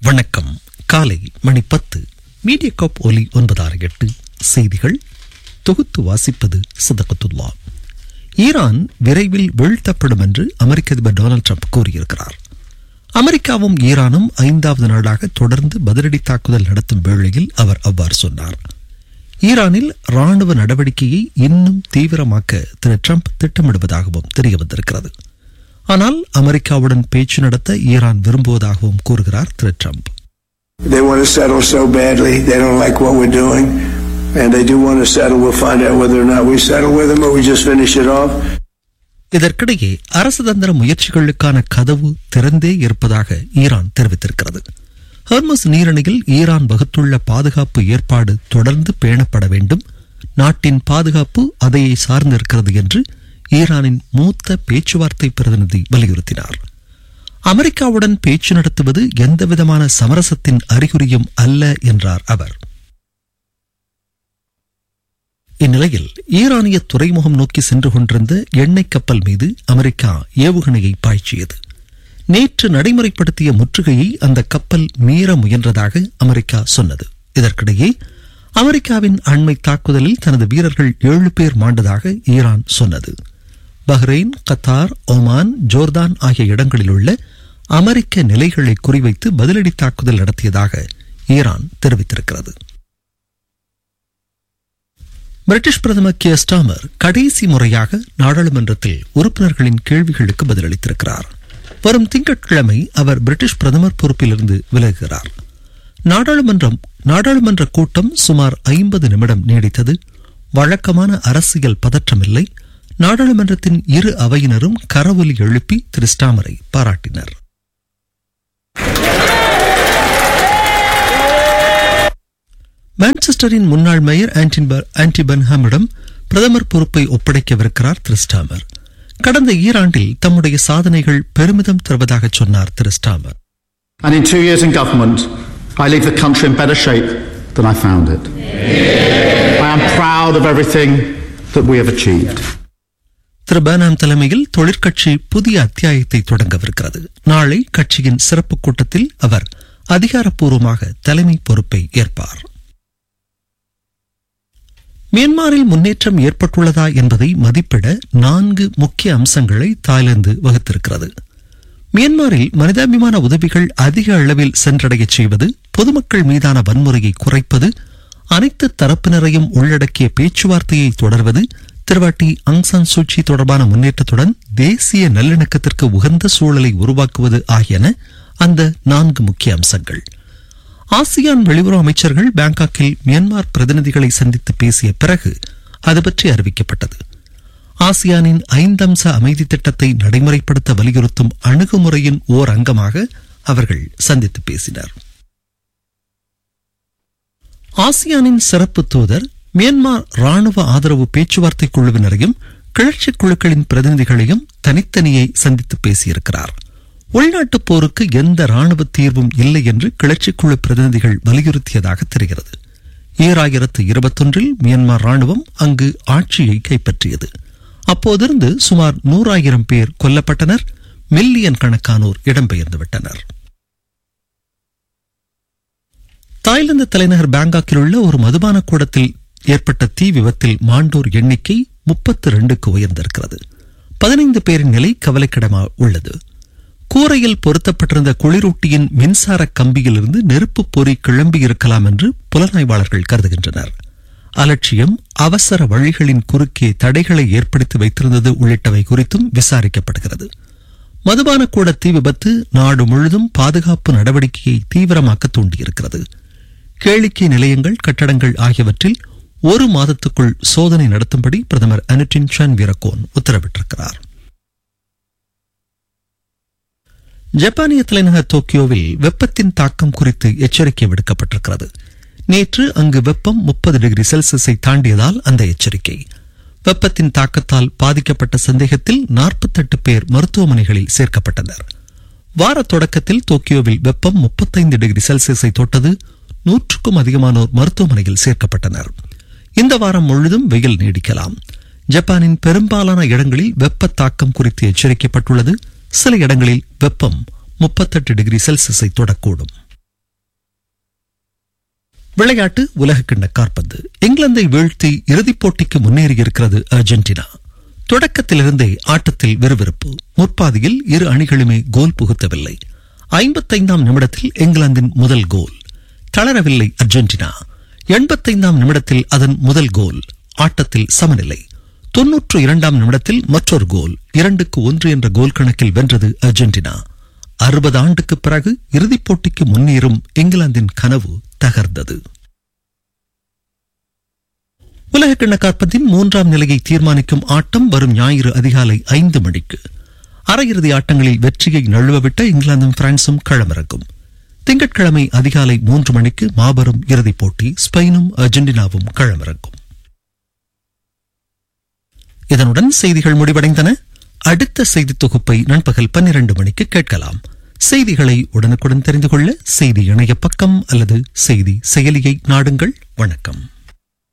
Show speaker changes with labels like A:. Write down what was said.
A: வணக்கம் காலை மணி பத்து மீடியா காப் ஒலி ஒன்பதாறு எட்டு செய்திகள் தொகுத்து வாசிப்பது சதகத்துல்லா ஈரான் விரைவில் வீழ்த்தப்படும் என்று அமெரிக்க அதிபர் டொனால்டு ட்ரம்ப் கூறியிருக்கிறார் அமெரிக்காவும் ஈரானும் ஐந்தாவது நாளாக தொடர்ந்து பதிலடி தாக்குதல் நடத்தும் வேளையில் அவர் அவ்வாறு சொன்னார் ஈரானில் ராணுவ நடவடிக்கையை இன்னும் தீவிரமாக்க திரு ட்ரம்ப் திட்டமிடுவதாகவும் தெரிய வந்திருக்கிறது ஆனால் அமெரிக்காவுடன் பேச்சு நடத்த ஈரான் விரும்புவதாகவும் கூறுகிறார் திரு Trump
B: They want to settle so badly. They don't like what we're doing. And they do want to settle. We'll find out whether or not we settle with them or we just finish it off.
A: இதற்கிடையே அரசுதந்திர முயற்சிகளுக்கான கதவு திறந்தே இருப்பதாக Iran தெரிவித்திருக்கிறது ஹர்மஸ் நீரணியில் Iran வகுத்துள்ள பாதுகாப்பு ஏற்பாடு தொடர்ந்து பேணப்பட வேண்டும் நாட்டின் பாதுகாப்பு அதையே சார்ந்திருக்கிறது என்று ஈரானின் மூத்த பேச்சுவார்த்தை பிரதிநிதி வலியுறுத்தினார் அமெரிக்காவுடன் பேச்சு நடத்துவது எந்தவிதமான சமரசத்தின் அறிகுறியும் அல்ல என்றார் அவர் இந்நிலையில் ஈரானிய துறைமுகம் நோக்கி சென்று கொண்டிருந்த எண்ணெய் கப்பல் மீது அமெரிக்கா ஏவுகணையை பாய்ச்சியது நேற்று நடைமுறைப்படுத்திய முற்றுகையை அந்த கப்பல் மீற முயன்றதாக அமெரிக்கா சொன்னது இதற்கிடையே அமெரிக்காவின் அண்மை தாக்குதலில் தனது வீரர்கள் ஏழு பேர் மாண்டதாக ஈரான் சொன்னது பஹ்ரைன் கத்தார் ஒமான் ஜோர்தான் ஆகிய இடங்களில் உள்ள அமெரிக்க நிலைகளை குறிவைத்து பதிலடி தாக்குதல் நடத்தியதாக ஈரான் தெரிவித்திருக்கிறது பிரிட்டிஷ் பிரதமர் கே ஸ்டாமர் கடைசி முறையாக நாடாளுமன்றத்தில் உறுப்பினர்களின் கேள்விகளுக்கு பதிலளித்திருக்கிறார் வரும் திங்கட்கிழமை அவர் பிரிட்டிஷ் பிரதமர் பொறுப்பிலிருந்து விலகுகிறார் நாடாளுமன்றம் நாடாளுமன்ற கூட்டம் சுமார் ஐம்பது நிமிடம் நீடித்தது வழக்கமான அரசியல் பதற்றமில்லை நாடாளுமன்றத்தின் இரு அவையினரும் கரவொலி எழுப்பி திரு ஸ்டாமரை பாராட்டினர் மான்செஸ்டரின் முன்னாள் மேயர் ஆன்டி பன்ஹாமிடம் பிரதமர் பொறுப்பை ஒப்படைக்கவிருக்கிறார் திரு ஸ்டாமர் கடந்த ஈராண்டில் தம்முடைய சாதனைகள் பெருமிதம் தருவதாக சொன்னார் திரு Starmer
C: And in two years in government, I leave the country in better shape than I found it. I am proud of everything that we have achieved.
A: திரு பேனாம் தலைமையில் தொழிற்கட்சி புதிய அத்தியாயத்தை தொடங்கவிருக்கிறது நாளை கட்சியின் சிறப்பு கூட்டத்தில் அவர் அதிகாரப்பூர்வமாக தலைமை பொறுப்பை ஏற்பார் மியான்மரில் முன்னேற்றம் ஏற்பட்டுள்ளதா என்பதை மதிப்பிட நான்கு முக்கிய அம்சங்களை தாய்லாந்து வகுத்திருக்கிறது மியான்மரில் மனிதாபிமான உதவிகள் அதிக அளவில் சென்றடையச் செய்வது பொதுமக்கள் மீதான வன்முறையை குறைப்பது அனைத்து தரப்பினரையும் உள்ளடக்கிய பேச்சுவார்த்தையை தொடர்வது திருவாட்டி அங்சான் சூச்சி தொடர்பான முன்னேற்றத்துடன் தேசிய நல்லிணக்கத்திற்கு உகந்த சூழலை உருவாக்குவது ஆகியன அந்த நான்கு முக்கிய அம்சங்கள் ஆசியான் வெளியுறவு அமைச்சர்கள் பாங்காக்கில் மியான்மர் பிரதிநிதிகளை சந்தித்து பேசிய பிறகு அது பற்றி அறிவிக்கப்பட்டது ஆசியானின் ஐந்தம்ச அமைதி திட்டத்தை நடைமுறைப்படுத்த வலியுறுத்தும் அணுகுமுறையின் ஓர் அங்கமாக அவர்கள் சந்தித்து பேசினர் ஆசியானின் சிறப்பு தூதர் மியான்மர் ராணுவ ஆதரவு பேச்சுவார்த்தை குழுவினரையும் கிளர்ச்சி குழுக்களின் பிரதிநிதிகளையும் தனித்தனியே சந்தித்து பேசியிருக்கிறார் உள்நாட்டு போருக்கு எந்த ராணுவ தீர்வும் இல்லை என்று கிளர்ச்சி குழு பிரதிநிதிகள் வலியுறுத்தியதாக தெரிகிறது ஈராயிரத்து இருபத்தொன்றில் மியான்மர் ராணுவம் அங்கு ஆட்சியை கைப்பற்றியது அப்போதிருந்து சுமார் நூறாயிரம் பேர் கொல்லப்பட்டனர் மில்லியன் கணக்கானோர் இடம்பெயர்ந்து விட்டனர் தாய்லாந்து தலைநகர் பாங்காக்கில் உள்ள ஒரு மதுபான கூடத்தில் ஏற்பட்ட தீ விபத்தில் மாண்டோர் எண்ணிக்கை முப்பத்து ரெண்டுக்கு உயர்ந்திருக்கிறது பதினைந்து பேரின் நிலை கவலைக்கிடமாக உள்ளது கூரையில் பொருத்தப்பட்டிருந்த குளிரூட்டியின் மின்சார கம்பியிலிருந்து நெருப்பு பொறி கிளம்பி இருக்கலாம் என்று புலனாய்வாளர்கள் கருதுகின்றனர் அலட்சியம் அவசர வழிகளின் குறுக்கே தடைகளை ஏற்படுத்தி வைத்திருந்தது உள்ளிட்டவை குறித்தும் விசாரிக்கப்படுகிறது மதுபான கூட தீ விபத்து நாடு முழுதும் பாதுகாப்பு நடவடிக்கையை தீவிரமாக்க தூண்டியிருக்கிறது கேளிக்கை நிலையங்கள் கட்டடங்கள் ஆகியவற்றில் ஒரு மாதத்துக்குள் சோதனை நடத்தும்படி பிரதமர் அனுட்டின் சான் வீரகோன் உத்தரவிட்டிருக்கிறார் ஜப்பானிய தலைநகர் டோக்கியோவில் வெப்பத்தின் தாக்கம் குறித்து எச்சரிக்கை விடுக்கப்பட்டிருக்கிறது நேற்று அங்கு வெப்பம் முப்பது டிகிரி செல்சியஸை தாண்டியதால் அந்த எச்சரிக்கை வெப்பத்தின் தாக்கத்தால் பாதிக்கப்பட்ட சந்தேகத்தில் நாற்பத்தெட்டு பேர் மருத்துவமனைகளில் சேர்க்கப்பட்டனர் வார தொடக்கத்தில் டோக்கியோவில் வெப்பம் முப்பத்தைந்து டிகிரி செல்சியஸை தொட்டது நூற்றுக்கும் அதிகமானோர் மருத்துவமனையில் சேர்க்கப்பட்டனர் இந்த வாரம் முழுதும் வெயில் நீடிக்கலாம் ஜப்பானின் பெரும்பாலான இடங்களில் வெப்ப தாக்கம் குறித்து எச்சரிக்கப்பட்டுள்ளது சில இடங்களில் வெப்பம் முப்பத்தெட்டு டிகிரி செல்சியஸை தொடக்கூடும் விளையாட்டு உலகக்கிண்ண காற்பந்து இங்கிலாந்தை வீழ்த்தி இறுதிப் போட்டிக்கு முன்னேறியிருக்கிறது அர்ஜென்டினா தொடக்கத்திலிருந்தே ஆட்டத்தில் விறுவிறுப்பு முற்பாதியில் இரு அணிகளுமே கோல் புகுத்தவில்லை ஐம்பத்தைந்தாம் நிமிடத்தில் இங்கிலாந்தின் முதல் கோல் தளரவில்லை அர்ஜென்டினா எண்பத்தைந்தாம் நிமிடத்தில் அதன் முதல் கோல் ஆட்டத்தில் சமநிலை தொன்னூற்று இரண்டாம் நிமிடத்தில் மற்றொரு கோல் இரண்டுக்கு ஒன்று என்ற கோல் கணக்கில் வென்றது அர்ஜென்டினா அறுபது ஆண்டுக்கு பிறகு இறுதிப் போட்டிக்கு முன்னேறும் இங்கிலாந்தின் கனவு தகர்ந்தது உலகக்கிண்ண காற்பந்தின் மூன்றாம் நிலையை தீர்மானிக்கும் ஆட்டம் வரும் ஞாயிறு அதிகாலை ஐந்து மணிக்கு அரையிறுதி ஆட்டங்களில் வெற்றியை நழுவவிட்ட இங்கிலாந்தும் பிரான்சும் களமிறங்கும் திங்கட்கிழமை அதிகாலை மூன்று மணிக்கு மாபெரும் இறுதிப் போட்டி ஸ்பெயினும் அர்ஜென்டினாவும் களமிறங்கும் இதனுடன் செய்திகள் முடிவடைந்தன அடுத்த செய்தி தொகுப்பை நண்பகல் பன்னிரண்டு மணிக்கு கேட்கலாம் செய்திகளை உடனுக்குடன் தெரிந்து கொள்ள செய்தி இணைய பக்கம் அல்லது செய்தி செயலியை நாடுங்கள் வணக்கம்